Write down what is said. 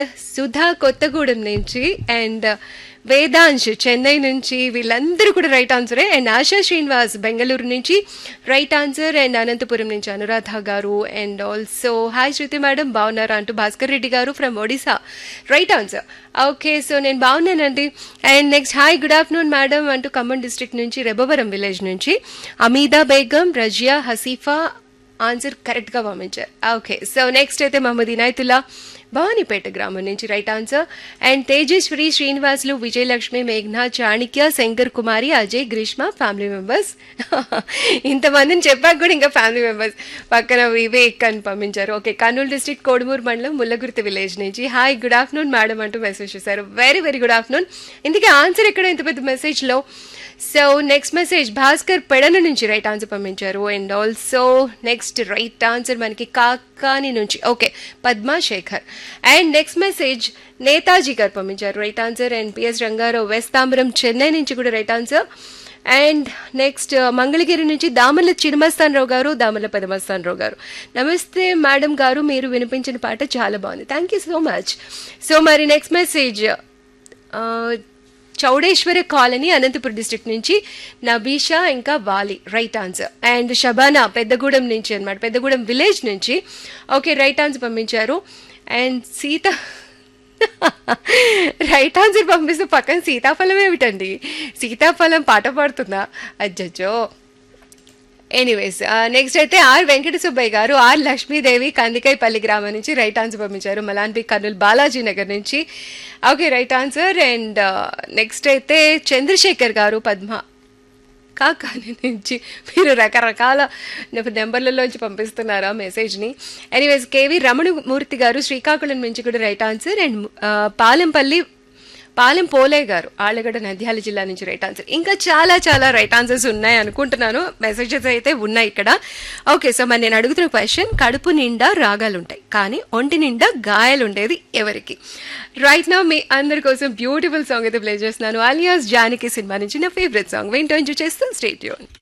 సుధా కొత్తగూడెం నుంచి అండ్ వేదాంశ్ చెన్నై నుంచి వీళ్ళందరూ కూడా రైట్ ఆన్సరే అండ్ ఆశా శ్రీనివాస్ బెంగళూరు నుంచి రైట్ ఆన్సర్ అండ్ అనంతపురం నుంచి Anuradha garu and also hi Shruti madam బాగున్నారా అంటూ Bhaskar Reddy garu from Odisha right answer okay so నేను బాగున్నానండి and next hi good afternoon madam అంటూ ఖమ్మం డిస్ట్రిక్ట్ నుంచి రెబవరం విలేజ్ నుంచి అమీదా బేగం రజియా హసీఫా ఆన్సర్ కరెక్ట్గా పంపించారు ఓకే సో నెక్స్ట్ అయితే మహమ్మద్ ఇనాయతుల్లా భవానీపేట గ్రామం నుంచి right answer and Tejeswari Srinivasulu Vijayalakshmi మేఘ్నా చాణిక్య శంకర్ కుమారి అజయ్ గ్రీష్మ ఫ్యామిలీ మెంబర్స్ ఇంతమందిని చెప్పాక కూడా ఇంకా ఫ్యామిలీ మెంబర్స్ పక్కన వివేక్ అని పంపించారు ఓకే కర్నూలు డిస్ట్రిక్ట్ కోడుమూరు మండలం ముల్లగుర్తి విలేజ్ నుంచి హాయ్ గుడ్ ఆఫ్టర్నూన్ మేడం అంటూ మెసేజ్ చేశారు వెరీ వెరీ గుడ్ ఆఫ్టర్నూన్ ఇందుకే ఆన్సర్ ఎక్కడ ఇంత పెద్ద మెసేజ్లో so next message Bhaskar Pedana నుంచి రైట్ ఆన్సర్ పంపించారు and also next right answer మనకి కాకాని నుంచి okay Padma Shekar and next message Netaji garu పంపించారు right answer and PS Rangarao west Tambaram Chennai నుంచి కూడా right answer and next Mangalagiri నుంచి దామల చినమస్తాన్ రావు గారు దామల పదమస్తాన్ రావు గారు నమస్తే మేడం గారు మీరు వినిపించిన పాట చాలా బాగుంది thank you so much so మరి next message Chowdeshwara colony Anantapuram district నుంచి నబీషా ఇంకా Vali right answer and Shabana Peddagudem నుంచి అనమాట పెద్దగూడెం విలేజ్ నుంచి ఓకే రైట్ ఆన్సర్ పంపించారు అండ్ సీత రైట్ ఆన్సర్ పంపిస్తే పక్కన సీతాఫలం ఏమిటండి సీతాఫలం పాట పాడుతుందా అజ్జో ఎనీవేస్ నెక్స్ట్ అయితే ఆర్ వెంకట సుబ్బయ్య గారు ఆర్ లక్ష్మీదేవి కందికైపల్లి గ్రామం నుంచి రైట్ ఆన్సర్ పంపించారు మలాన్బి కర్నూలు బాలాజీ నగర్ నుంచి okay right answer and next అయితే చంద్రశేఖర్ గారు పద్మ కాకాని నుంచి మీరు రకరకాల నెంబర్లలోంచి పంపిస్తున్నారా మెసేజ్ని ఎనీవేస్ కేవి రమణమూర్తి గారు శ్రీకాకుళం నుంచి కూడా right answer and Palempalli Palem Pole garu Allagadda Nandyal జిల్లా నుంచి రైట్ ఆన్సర్ ఇంకా చాలా చాలా రైట్ ఆన్సర్స్ ఉన్నాయి అనుకుంటున్నాను మెసేజెస్ అయితే ఉన్నాయి ఇక్కడ ఓకే సో మరి నేను అడుగుతున్న క్వశ్చన్ కడుపు నిండా రాగాలు ఉంటాయి కానీ ఒంటి నిండా గాయాలు ఉండేది ఎవరికి రైట్ నా మీ అందరి కోసం బ్యూటిఫుల్ సాంగ్ అయితే ప్లే చేస్తున్నాను అలియాస్ జానకి సినిమా నుంచి నా ఫేవరెట్ సాంగ్ వింటూ ఎంజాయ్ చేస్తూ స్టేట్ యూన్